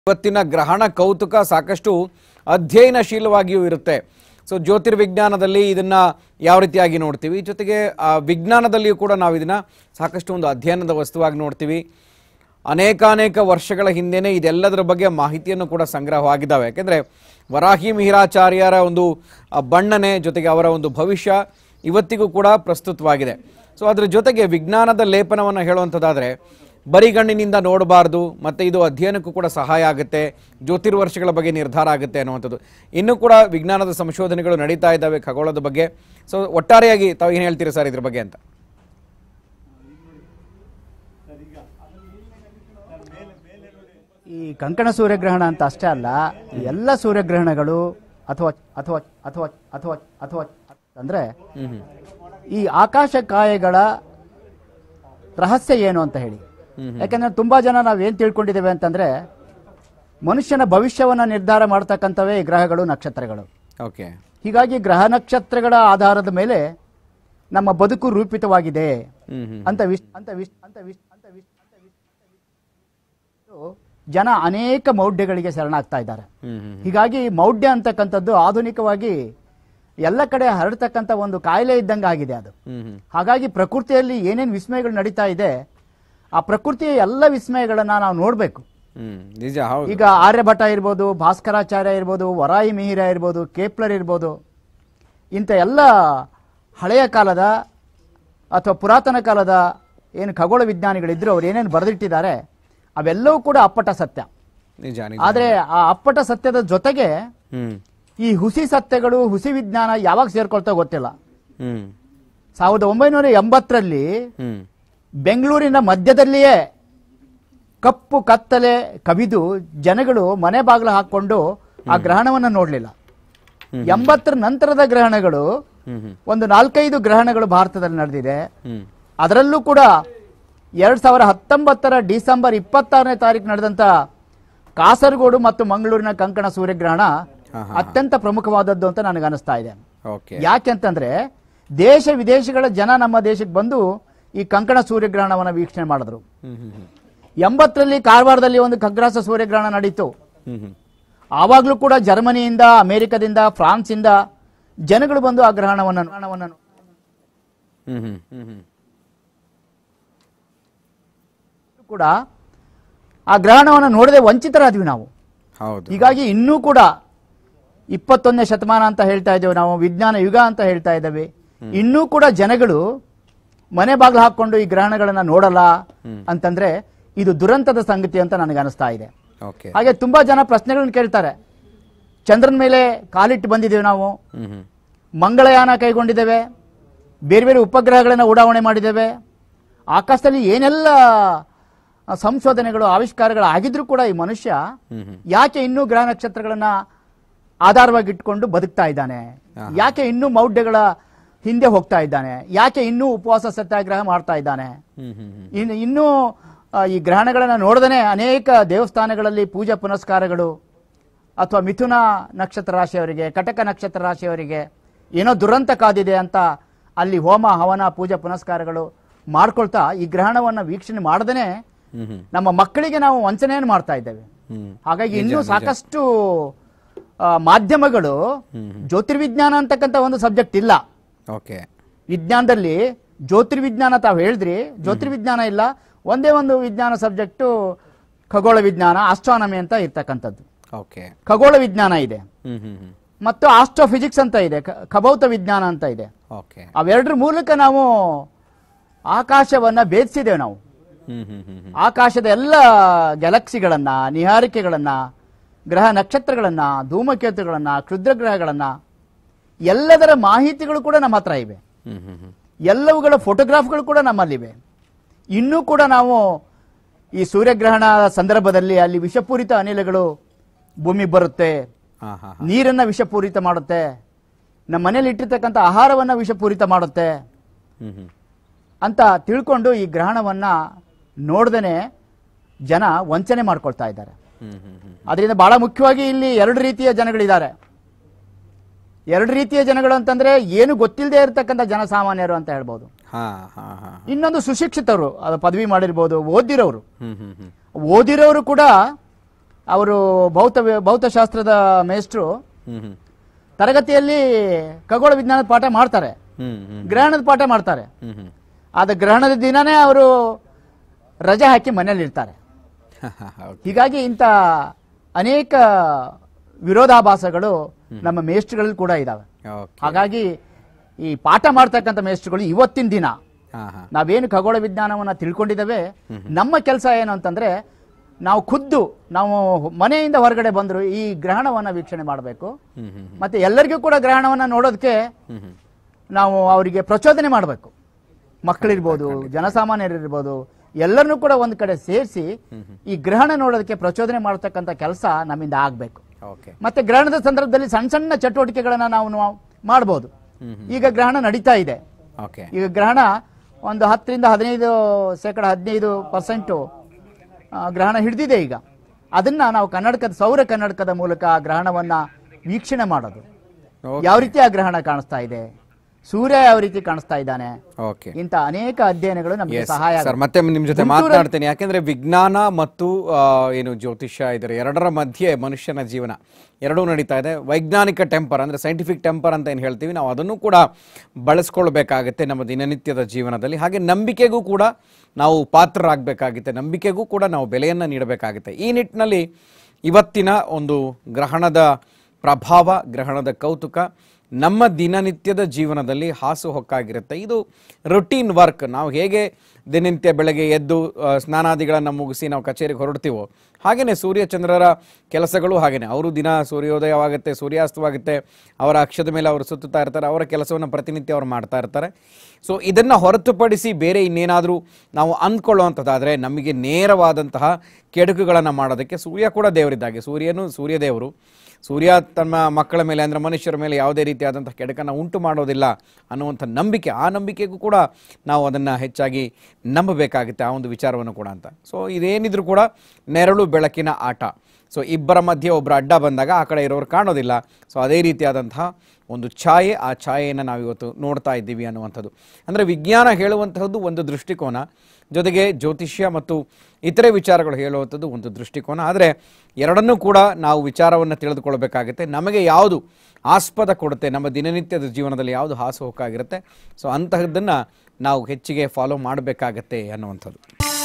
ಇವತ್ತಿನ ಗ್ರಹಣ ಕೌತುಕ ಸಾಕಷ್ಟು ಅಧ್ಯಯನಶೀಲವಾಗಿಯೂ ಇರುತ್ತೆ ಸೊ ಜ್ಯೋತಿರ್ವಿಜ್ಞಾನದಲ್ಲಿ ಇದನ್ನ ಯಾವ ರೀತಿಯಾಗಿ ನೋಡ್ತೀವಿ ಜೊತೆಗೆ ಆ, ವಿಜ್ಞಾನದಲ್ಲಿಯೂ ಕೂಡ ನಾವು ಇದನ್ನ ಸಾಕಷ್ಟು ಒಂದು ಅಧ್ಯಯನದ ವಸ್ತುವಾಗಿ ನೋಡ್ತೀವಿ ಅನೇಕಾನೇಕ ವರ್ಷಗಳ ಹಿಂದೆನೇ ಇದೆಲ್ಲದರ ಬಗ್ಗೆ ಮಾಹಿತಿಯನ್ನು ಕೂಡ ಸಂಗ್ರಹವಾಗಿದ್ದಾವೆ ಯಾಕೆಂದ್ರೆ ವರಾಹಿ ಮಿಹಿರಾಚಾರ್ಯರ ಒಂದು ಆ, ಬಣ್ಣನೆ ಜೊತೆಗೆ ಅವರ ಒಂದು ಭವಿಷ್ಯ ಇವತ್ತಿಗೂ ಕೂಡ ಪ್ರಸ್ತುತವಾಗಿದೆ ಸೊ ಅದ್ರ ಜೊತೆಗೆ ವಿಜ್ಞಾನದ ಲೇಪನವನ್ನು ಹೇಳುವಂಥದ್ದಾದ್ರೆ ಬರಿಗಣ್ಣಿನಿಂದ ನೋಡಬಾರ್ದು ಮತ್ತೆ ಇದು ಅಧ್ಯಯನಕ್ಕೂ ಕೂಡ ಸಹಾಯ ಆಗುತ್ತೆ ಜ್ಯೋತಿರ್ವರ್ಷಗಳ ಬಗ್ಗೆ ನಿರ್ಧಾರ ಆಗುತ್ತೆ ಅನ್ನುವಂಥದ್ದು ಇನ್ನೂ ಕೂಡ ವಿಜ್ಞಾನದ ಸಂಶೋಧನೆಗಳು ನಡೀತಾ ಇದ್ದಾವೆ ಖಗೋಳದ ಬಗ್ಗೆ ಸೊ ಒಟ್ಟಾರೆಯಾಗಿ ತಾವು ಏನು ಹೇಳ್ತೀರಿ ಸರ್ ಇದ್ರ ಬಗ್ಗೆ ಅಂತ ಈ ಕಂಕಣ ಸೂರ್ಯಗ್ರಹಣ ಅಂತ ಅಷ್ಟೇ ಅಲ್ಲ ಎಲ್ಲ ಸೂರ್ಯಗ್ರಹಣಗಳು ಅಥವಾ ಅಥವಾ ಅಥವಾ ಅಥವಾ ಅಥವಾ ಅಂದ್ರೆ ಈ ಆಕಾಶ ಕಾಯಗಳ ರಹಸ್ಯ ಏನು ಅಂತ ಹೇಳಿ ಯಾಕಂದ್ರೆ ತುಂಬಾ ಜನ ನಾವ್ ಏನ್ ತಿಳ್ಕೊಂಡಿದ್ದೇವೆ ಅಂತಂದ್ರೆ ಮನುಷ್ಯನ ಭವಿಷ್ಯವನ್ನ ನಿರ್ಧಾರ ಮಾಡ್ತಕ್ಕಂಥವೇ ಈ ಗ್ರಹಗಳು ನಕ್ಷತ್ರಗಳು ಓಕೆ ಹೀಗಾಗಿ ಗ್ರಹ ನಕ್ಷತ್ರಗಳ ಆಧಾರದ ಮೇಲೆ ನಮ್ಮ ಬದುಕು ರೂಪಿತವಾಗಿದೆ ಹ್ಮ್ ಹ್ಮ್ ಅಂತ ವಿಶ್ ಅಂತ ವಿಶ್ ಅಂತ ವಿಶ್ ಅಂತ ವಿಶ್ ಅಂತ ವಿಶ್ ಅಂತ ವಿಶ್ ಜನ ಅನೇಕ ಮೌಢ್ಯಗಳಿಗೆ ಶರಣಾಗ್ತಾ ಇದ್ದಾರೆ ಹ್ಮ್ ಹ್ಮ್ ಹೀಗಾಗಿ ಮೌಢ್ಯ ಅಂತಕ್ಕಂಥದ್ದು ಆಧುನಿಕವಾಗಿ ಎಲ್ಲ ಕಡೆ ಹರಡ್ತಕ್ಕಂಥ ಒಂದು ಕಾಯಿಲೆ ಇದ್ದಂಗೆ ಆಗಿದೆ ಅದು ಹ್ಮ್ ಹ್ಮ್ ಹಾಗಾಗಿ ಪ್ರಕೃತಿಯಲ್ಲಿ ಏನೇನು ವಿಸ್ಮಯಗಳು ನಡೀತಾ ಇದೆ ಆ ಪ್ರಕೃತಿಯ ಎಲ್ಲ ವಿಸ್ಮಯಗಳನ್ನ ನಾವು ನೋಡಬೇಕು ಹ್ಮ್ ನಿಜ ಹೌದು ಈಗ ಆರ್ಯಭಟ ಇರ್ಬೋದು ಭಾಸ್ಕರಾಚಾರ್ಯ ಇರ್ಬೋದು ವರಾಯಿ ಮಿಹಿರ ಇರ್ಬೋದು ಕೇಪ್ಲರ್ ಇರ್ಬೋದು ಇಂಥ ಎಲ್ಲ ಹಳೆಯ ಕಾಲದ ಅಥವಾ ಪುರಾತನ ಕಾಲದ ಏನು ಖಗೋಳ ವಿಜ್ಞಾನಿಗಳಿದ್ರು ಅವ್ರು ಏನೇನು ಬರೆದಿಟ್ಟಿದ್ದಾರೆ ಅವೆಲ್ಲವೂ ಕೂಡ ಅಪ್ಪಟ ಸತ್ಯ ನಿಜ ನಿಜ ಆದರೆ ಆ ಅಪ್ಪಟ ಸತ್ಯದ ಜೊತೆಗೆ ಹ್ಮ್ ಈ ಹುಸಿ ಸತ್ಯಗಳು ಹುಸಿ ವಿಜ್ಞಾನ ಯಾವಾಗ ಸೇರ್ಕೊಳ್ತಾ ಗೊತ್ತಿಲ್ಲ ಹ್ಮ್ ಸಾವಿರದ ಒಂಬೈನೂರ ಎಂಬತ್ತರಲ್ಲಿ ಹ್ಮ್ ಬೆಂಗಳೂರಿನ ಮಧ್ಯದಲ್ಲಿಯೇ ಕಪ್ಪು ಕತ್ತಲೆ ಕವಿದು ಜನಗಳು ಮನೆ ಬಾಗಿಲು ಹಾಕೊಂಡು ಆ ಗ್ರಹಣವನ್ನು ನೋಡಲಿಲ್ಲ ಎಂಬತ್ತರ ನಂತರದ ಗ್ರಹಣಗಳು ಹ್ಮ್ ಹ್ಮ್ ಒಂದು ನಾಲ್ಕೈದು ಗ್ರಹಣಗಳು ಭಾರತದಲ್ಲಿ ನಡೆದಿದೆ ಹ್ಮ್ ಅದರಲ್ಲೂ ಕೂಡ ಎರಡ್ ಸಾವಿರ ಹತ್ತೊಂಬತ್ತರ ಡಿಸೆಂಬರ್ ಇಪ್ಪತ್ತಾರನೇ ತಾರೀಕು ನಡೆದಂತ ಕಾಸರಗೋಡು ಮತ್ತು ಮಂಗಳೂರಿನ ಕಂಕಣ ಸೂರ್ಯಗ್ರಹಣ ಹಾ, ಹಾ, ಅತ್ಯಂತ ಪ್ರಮುಖವಾದದ್ದು ಅಂತ ನನಗೆ ಅನಿಸ್ತಾ ಇದೆ ಓಕೆ ಯಾಕೆಂತಂದ್ರೆ ದೇಶ ವಿದೇಶಗಳ ಜನ ನಮ್ಮ ದೇಶಕ್ಕೆ ಬಂದು ಈ ಕಂಕಣ ಸೂರ್ಯಗ್ರಹಣವನ್ನು ವೀಕ್ಷಣೆ ಮಾಡಿದ್ರು ಹ್ಮ್ ಹ್ಮ್ ಹ್ಮ್ ಎಂಬತ್ತರಲ್ಲಿ ಕಾರವಾರದಲ್ಲಿ ಒಂದು ಖಗ್ರಾಸ ಸೂರ್ಯಗ್ರಹಣ ನಡೀತು ಹ್ಮ್ ಹ್ಮ್ ಆವಾಗಲೂ ಕೂಡ ಜರ್ಮನಿಯಿಂದ ಅಮೆರಿಕದಿಂದ ಫ್ರಾನ್ಸಿಂದ ಜನಗಳು ಬಂದು ಆ ಗ್ರಹಣವನ್ನು ಗ್ರಹಣವನ್ನು ಹ್ಮ್ ಹ್ಮ್ ಹ್ಮ್ ಹ್ಮ್ ಕೂಡ ಆ ಗ್ರಹಣವನ್ನು ನೋಡದೆ ವಂಚಿತರಾದ್ವಿ ನಾವು ಹೌದು ಹೀಗಾಗಿ ಇನ್ನೂ ಕೂಡ ಇಪ್ಪತ್ತೊಂದನೇ ಶತಮಾನ ಅಂತ ಹೇಳ್ತಾ ಇದ್ದೇವೆ ನಾವು ವಿಜ್ಞಾನ ಯುಗ ಅಂತ ಹೇಳ್ತಾ ಇದ್ದೇವೆ ಇನ್ನೂ ಕೂಡ ಜನಗಳು ಮನೆ ಬಾಗಿಲು ಹಾಕೊಂಡು ಈ ಗ್ರಹಣಗಳನ್ನ ನೋಡಲ್ಲ ಅಂತಂದ್ರೆ ಇದು ದುರಂತದ ಸಂಗತಿ ಅಂತ ನನಗೆ ಅನಿಸ್ತಾ ಇದೆ ಓಕೆ ಹಾಗೆ ತುಂಬಾ ಜನ ಪ್ರಶ್ನೆಗಳನ್ನ ಕೇಳ್ತಾರೆ ಚಂದ್ರನ ಮೇಲೆ ಕಾಲಿಟ್ಟು ಬಂದಿದ್ದೇವೆ ನಾವು ಹ್ಮ್ ಹ್ಮ್ ಮಂಗಳಯಾನ ಕೈಗೊಂಡಿದ್ದೇವೆ ಬೇರೆ ಬೇರೆ ಉಪಗ್ರಹಗಳನ್ನು ಉಡಾವಣೆ ಮಾಡಿದ್ದೇವೆ ಆಕಾಶದಲ್ಲಿ ಏನೆಲ್ಲ ಆ, ಸಂಶೋಧನೆಗಳು ಆವಿಷ್ಕಾರಗಳು ಆಗಿದ್ರೂ ಕೂಡ ಈ ಮನುಷ್ಯ ಹ್ಮ್ ಹ್ಮ್ ಯಾಕೆ ಇನ್ನೂ ಗ್ರಹ ನಕ್ಷತ್ರಗಳನ್ನ ಆಧಾರವಾಗಿ ಇಟ್ಕೊಂಡು ಬದುಕ್ತಾ ಇದ್ದಾನೆ ಯಾಕೆ ಇನ್ನೂ ಮೌಢ್ಯಗಳ ಹಿಂದೆ ಹೋಗ್ತಾ ಇದ್ದಾನೆ ಯಾಕೆ ಇನ್ನೂ ಉಪವಾಸ ಸತ್ಯಾಗ್ರಹ ಮಾಡ್ತಾ ಇದ್ದಾನೆ ಹ್ಮ್ ಹ್ಮ್ ಹ್ಮ್ ಇನ್ನು ಇನ್ನೂ ಆ, ಈ ಗ್ರಹಣಗಳನ್ನು ನೋಡದೇ ಅನೇಕ ದೇವಸ್ಥಾನಗಳಲ್ಲಿ ಪೂಜಾ ಪುನಸ್ಕಾರಗಳು ಅಥವಾ ಮಿಥುನ ನಕ್ಷತ್ರ ರಾಶಿಯವರಿಗೆ ಕಟಕ ನಕ್ಷತ್ರ ರಾಶಿಯವರಿಗೆ ಏನೋ ದುರಂತ ಕಾದಿದೆ ಅಂತ ಅಲ್ಲಿ ಹೋಮ ಹವನ ಪೂಜಾ ಪುನಸ್ಕಾರಗಳು ಮಾಡ್ಕೊಳ್ತಾ ಈ ಗ್ರಹಣವನ್ನು ವೀಕ್ಷಣೆ ಮಾಡದೇ ಹ್ಮ್ ಹ್ಮ್ ನಮ್ಮ ಮಕ್ಕಳಿಗೆ ನಾವು ವಂಚನೆಯನ್ನು ಮಾಡ್ತಾ ಇದ್ದೇವೆ ಹ್ಮ್ ಹಾಗಾಗಿ ಇನ್ನೂ ಸಾಕಷ್ಟು ಆ, ಮಾಧ್ಯಮಗಳು ಜ್ಯೋತಿರ್ವಿಜ್ಞಾನ ಅಂತಕ್ಕಂಥ ಒಂದು ಸಬ್ಜೆಕ್ಟ್ ಇಲ್ಲ ಓಕೆ ವಿಜ್ಞಾನದಲ್ಲಿ ಜ್ಯೋತಿರ್ವಿಜ್ಞಾನ ತಾವು ಹೇಳಿದ್ರಿ ಜ್ಯೋತಿರ್ವಿಜ್ಞಾನ ಇಲ್ಲ ಒಂದೇ ಒಂದು ವಿಜ್ಞಾನ ಸಬ್ಜೆಕ್ಟು ಖಗೋಳ ವಿಜ್ಞಾನ ಆಸ್ಟ್ರಾನಮಿ ಅಂತ ಇರ್ತಕ್ಕಂಥದ್ದು ಓಕೆ ಖಗೋಳ ವಿಜ್ಞಾನ ಇದೆ ಹ್ಮ್ ಹ್ಮ್ ಹ್ಮ್ ಮತ್ತು ಆಸ್ಟ್ರೋಫಿಸಿಕ್ಸ್ ಅಂತ ಇದೆ ಕ- ಖಭೌತ ವಿಜ್ಞಾನ ಅಂತ ಇದೆ ಓಕೆ ಅವೆರಡರ ಮೂಲಕ ನಾವು ಆಕಾಶವನ್ನ ಭೇದಿಸಿದ್ದೇವೆ ನಾವು ಹ್ಮ್ ಹ್ಮ್ ಹ್ಮ್ ಹ್ಮ್ ಆಕಾಶದ ಎಲ್ಲ ಗ್ಯಾಲಕ್ಸಿಗಳನ್ನ ನಿಹಾರಿಕೆಗಳನ್ನ ಗ್ರಹ ನಕ್ಷತ್ರಗಳನ್ನ ಧೂಮಕೇತುಗಳನ್ನ ಕ್ಷುದ್ರ ಗ್ರಹಗಳನ್ನ ಎಲ್ಲದರ ಮಾಹಿತಿಗಳು ಕೂಡ ನಮ್ಮ ಹತ್ರ ಇವೆ ಹ್ಮ್ ಹ್ಮ್ ಹ್ಮ್ ಎಲ್ಲವುಗಳ ಫೋಟೋಗ್ರಾಫ್ಗಳು ಕೂಡ ನಮ್ಮಲ್ಲಿವೆ ಇನ್ನೂ ಕೂಡ ನಾವು ಈ ಸೂರ್ಯಗ್ರಹಣ ಸಂದರ್ಭದಲ್ಲಿ ಅಲ್ಲಿ ವಿಷಪೂರಿತ ಅನಿಲಗಳು ಭೂಮಿ ಬರುತ್ತೆ ಹಾ ಹಾ ನೀರನ್ನ ವಿಷಪೂರಿತ ಮಾಡುತ್ತೆ ನಮ್ಮ ಮನೇಲಿ ಇಟ್ಟಿರ್ತಕ್ಕಂಥ ಆಹಾರವನ್ನ ವಿಷಪೂರಿತ ಮಾಡುತ್ತೆ ಹ್ಮ್ ಹ್ಮ್ ಅಂತ ತಿಳ್ಕೊಂಡು ಈ ಗ್ರಹಣವನ್ನ ನೋಡ್ದೇನೆ ಜನ ವಂಚನೆ ಮಾಡ್ಕೊಳ್ತಾ ಇದ್ದಾರೆ ಹ್ಮ್ ಹ್ಮ್ ಹ್ಮ್ ಅದರಿಂದ ಬಹಳ ಮುಖ್ಯವಾಗಿ ಇಲ್ಲಿ ಎರಡು ರೀತಿಯ ಜನಗಳಿದ್ದಾರೆ ಎರಡು ರೀತಿಯ ಜನಗಳು ಅಂತಂದ್ರೆ ಏನು ಗೊತ್ತಿಲ್ಲದೆ ಇರತಕ್ಕಂಥ ಜನಸಾಮಾನ್ಯರು ಅಂತ ಹೇಳ್ಬೋದು ಹಾ ಹಾ ಹಾ ಇನ್ನೊಂದು ಸುಶಿಕ್ಷಿತರು ಅದು ಪದವಿ ಮಾಡಿರ್ಬೋದು ಓದಿರೋರು ಹ್ಮ್ ಹ್ಮ್ ಹ್ಮ್ ಓದಿರೋರು ಕೂಡ ಅವರು ಭೌತ ಭೌತಶಾಸ್ತ್ರದ ಮೇಷ್ಟ್ರು ಹ್ಮ್ ಹ್ಮ್ ತರಗತಿಯಲ್ಲಿ ಖಗೋಳ ವಿಜ್ಞಾನದ ಪಾಠ ಮಾಡ್ತಾರೆ ಹ್ಮ್ ಹ್ಮ್ ಗ್ರಹಣದ ಪಾಠ ಮಾಡ್ತಾರೆ ಹ್ಮ್ ಹ್ಮ್ ಆದ ಗ್ರಹಣದ ದಿನನೇ ಅವರು ರಜೆ ಹಾಕಿ ಮನೇಲಿ ಇರ್ತಾರೆ ಹೌದು. ಹೀಗಾಗಿ ಇಂಥ ಅನೇಕ ವಿರೋಧಾಭಾಸಗಳು ನಮ್ಮ ಮೇಷ್ಟ್ರುಗಳಲ್ಲಿ ಕೂಡ ಇದಾವೆ ಓಕೆ ಹಾಗಾಗಿ ಈ ಪಾಠ ಮಾಡ್ತಕ್ಕಂಥ ಮೇಷ್ಟ್ರುಗಳು ಇವತ್ತಿನ ದಿನ ಹಾ ಹಾ ನಾವೇನು ಖಗೋಳ ವಿಜ್ಞಾನವನ್ನ ತಿಳ್ಕೊಂಡಿದ್ದೇವೆ ನಮ್ಮ ಕೆಲಸ ಏನು ಅಂತಂದ್ರೆ ನಾವು ಖುದ್ದು ನಾವು ಮನೆಯಿಂದ ಹೊರಗಡೆ ಬಂದ್ರು ಈ ಗ್ರಹಣವನ್ನ ವೀಕ್ಷಣೆ ಮಾಡಬೇಕು ಹ್ಮ್ ಹ್ಮ್ ಮತ್ತೆ ಎಲ್ಲರಿಗೂ ಕೂಡ ಗ್ರಹಣವನ್ನ ನೋಡೋದಕ್ಕೆ ಹ್ಮ್ ಹ್ಮ್ ನಾವು ಅವರಿಗೆ ಪ್ರಚೋದನೆ ಮಾಡಬೇಕು ಮಕ್ಕಳಿರ್ಬೋದು ಜನಸಾಮಾನ್ಯರಿರ್ಬೋದು ಎಲ್ಲರನ್ನೂ ಕೂಡ ಒಂದು ಕಡೆ ಸೇರಿಸಿ ಈ ಗ್ರಹಣ ನೋಡೋದಕ್ಕೆ ಪ್ರಚೋದನೆ ಮಾಡತಕ್ಕಂಥ ಕೆಲಸ ನಮ್ಮಿಂದ ಆಗಬೇಕು ಓಕೆ ಮತ್ತೆ ಗ್ರಹಣದ ಸಂದರ್ಭದಲ್ಲಿ ಸಣ್ಣ ಸಣ್ಣ ಚಟುವಟಿಕೆಗಳನ್ನ ನಾವು ನಾವು ಮಾಡ್ಬೋದು ಈಗ ಗ್ರಹಣ ನಡೀತಾ ಇದೆ ಓಕೆ ಈಗ ಗ್ರಹಣ ಒಂದು ಹತ್ತರಿಂದ ಹದಿನೈದು ಶೇಕಡ ಹದಿನೈದು ಪರ್ಸೆಂಟು ಗ್ರಹಣ ಹಿಡಿದಿದೆ ಈಗ ಅದನ್ನ ನಾವು ಕನ್ನಡಕದ ಸೌರ ಕನ್ನಡಕದ ಮೂಲಕ ಆ ಗ್ರಹಣವನ್ನ ವೀಕ್ಷಣೆ ಮಾಡೋದು ಓಕೆ. ಯಾವ ರೀತಿ ಆ ಗ್ರಹಣ ಕಾಣಿಸ್ತಾ ಇದೆ ಸೂರ್ಯ ಯಾವ ರೀತಿ ಕಾಣಿಸ್ತಾ ಇದ್ದಾನೆ ಓಕೆ ಇಂಥ ಅನೇಕ ಅಧ್ಯಯನಗಳು ನಮಗೆ Yes, ಸಹಾಯ ಸರ್ ಆಗುತ್ತೆ. ಮತ್ತೆ ನಿಮ್ ಜೊತೆ ಗುಂಟೂರಲ್ಲಿ- ಮಾತನಾಡ್ತೇನೆ ಯಾಕೆಂದ್ರೆ ವಿಜ್ಞಾನ ಮತ್ತು ಆ, ಏನು ಜ್ಯೋತಿಷ್ಯ ಇದರ ಎರಡರ ಮಧ್ಯೆ ಮನುಷ್ಯನ ಜೀವನ ಎರಡೂ ನಡೀತಾ ಇದೆ ವೈಜ್ಞಾನಿಕ ಟೆಂಪರ್ ಅಂದ್ರೆ ಸೈಂಟಿಫಿಕ್ ಟೆಂಪರ್ ಅಂತ ಏನು ಹೇಳ್ತೀವಿ ನಾವು ಅದನ್ನು ಕೂಡ ಬಳಸ್ಕೊಳ್ಬೇಕಾಗತ್ತೆ ನಮ್ಮ ದಿನನಿತ್ಯದ ಜೀವನದಲ್ಲಿ ಹಾಗೆ ನಂಬಿಕೆಗೂ ಕೂಡ ನಾವು ಪಾತ್ರರಾಗಬೇಕಾಗುತ್ತೆ ನಂಬಿಕೆಗೂ ಕೂಡ ನಾವು ಬೆಲೆಯನ್ನು ನೀಡಬೇಕಾಗುತ್ತೆ ಈ ನಿಟ್ಟಿನಲ್ಲಿ ಇವತ್ತಿನ ಒಂದು ಗ್ರಹಣದ ಪ್ರಭಾವ ಗ್ರಹಣದ ಕೌತುಕ ನಮ್ಮ ದಿನನಿತ್ಯದ ಜೀವನದಲ್ಲಿ ಹಾಸು ಹೊಕ್ಕಾಗಿರುತ್ತೆ ಇದು ರೊಟೀನ್ ವರ್ಕ್ ನಾವು ಹೇಗೆ ದಿನನಿತ್ಯ ಬೆಳಗ್ಗೆ ಎದ್ದು ಆ, ಸ್ನಾನಾದಿಗಳನ್ನು ಮುಗಿಸಿ ನಾವು ಕಚೇರಿಗೆ ಹೊರಡ್ತೀವೋ ಹಾಗೆಯೇ ಸೂರ್ಯಚಂದ್ರರ ಕೆಲಸಗಳು ಹಾಗೆಯೇ ಅವರು ದಿನ ಸೂರ್ಯೋದಯವಾಗುತ್ತೆ ಸೂರ್ಯಾಸ್ತವಾಗುತ್ತೆ ಅವರ ಅಕ್ಷದ ಮೇಲೆ ಅವರು ಸುತ್ತುತ್ತಾ ಇರ್ತಾರೆ ಅವರ ಕೆಲಸವನ್ನು ಪ್ರತಿನಿತ್ಯ ಅವರು ಮಾಡ್ತಾ ಇರ್ತಾರೆ ಸೊ ಇದನ್ನು ಹೊರತುಪಡಿಸಿ ಬೇರೆ ಇನ್ನೇನಾದರೂ ನಾವು ಅಂದ್ಕೊಳ್ಳುವಂಥದ್ದಾದರೆ ನಮಗೆ ನೇರವಾದಂತಹ ಕೆಡುಕುಗಳನ್ನು ಮಾಡೋದಕ್ಕೆ ಸೂರ್ಯ ಕೂಡ ದೇವರಿದ್ದಾಗೆ ಸೂರ್ಯನು ಸೂರ್ಯದೇವರು ಸೂರ್ಯ ತನ್ನ ಮಕ್ಕಳ ಮೇಲೆ ಅಂದರೆ ಮನುಷ್ಯರ ಮೇಲೆ ಯಾವುದೇ ರೀತಿಯಾದಂಥ ಕೆಡಕನ್ನು ಉಂಟು ಮಾಡೋದಿಲ್ಲ ಅನ್ನುವಂಥ ನಂಬಿಕೆ ಆ ನಂಬಿಕೆಗೂ ಕೂಡ ನಾವು ಅದನ್ನು ಹೆಚ್ಚಾಗಿ ನಂಬಬೇಕಾಗುತ್ತೆ ಆ ಒಂದು ವಿಚಾರವನ್ನು ಕೂಡ ಅಂತ ಸೊ ಇದೇನಿದ್ರು ಕೂಡ ನೆರಳು ಬೆಳಕಿನ ಆಟ ಸೊ ಇಬ್ಬರ ಮಧ್ಯೆ ಒಬ್ಬರು ಅಡ್ಡ ಬಂದಾಗ ಆ ಕಡೆ ಇರೋರು ಕಾಣೋದಿಲ್ಲ ಸೊ ಅದೇ ರೀತಿಯಾದಂತಹ ಒಂದು ಛಾಯೆ ಆ ಛಾಯೆಯನ್ನು ನಾವಿವತ್ತು ನೋಡ್ತಾ ಇದ್ದೀವಿ ಅನ್ನುವಂಥದ್ದು ಅಂದರೆ ವಿಜ್ಞಾನ ಹೇಳುವಂತಹದ್ದು ಒಂದು ದೃಷ್ಟಿಕೋನ ಜೊತೆಗೆ ಜ್ಯೋತಿಷ್ಯ ಮತ್ತು ಇತರೆ ವಿಚಾರಗಳು ಹೇಳುವಂಥದ್ದು ಒಂದು ದೃಷ್ಟಿಕೋನ ಆದರೆ ಎರಡನ್ನೂ ಕೂಡ ನಾವು ವಿಚಾರವನ್ನು ತಿಳಿದುಕೊಳ್ಬೇಕಾಗುತ್ತೆ ನಮಗೆ ಯಾವುದು ಆಸ್ಪದ ಕೊಡುತ್ತೆ ನಮ್ಮ ದಿನನಿತ್ಯದ ಜೀವನದಲ್ಲಿ ಯಾವುದು ಹಾಸು ಹೊಕ್ಕಾಗಿರುತ್ತೆ ಸೊ ಅಂತಹದ್ದನ್ನು ನಾವು ಹೆಚ್ಚಿಗೆ ಫಾಲೋ ಮಾಡಬೇಕಾಗತ್ತೆ ಅನ್ನುವಂಥದ್ದು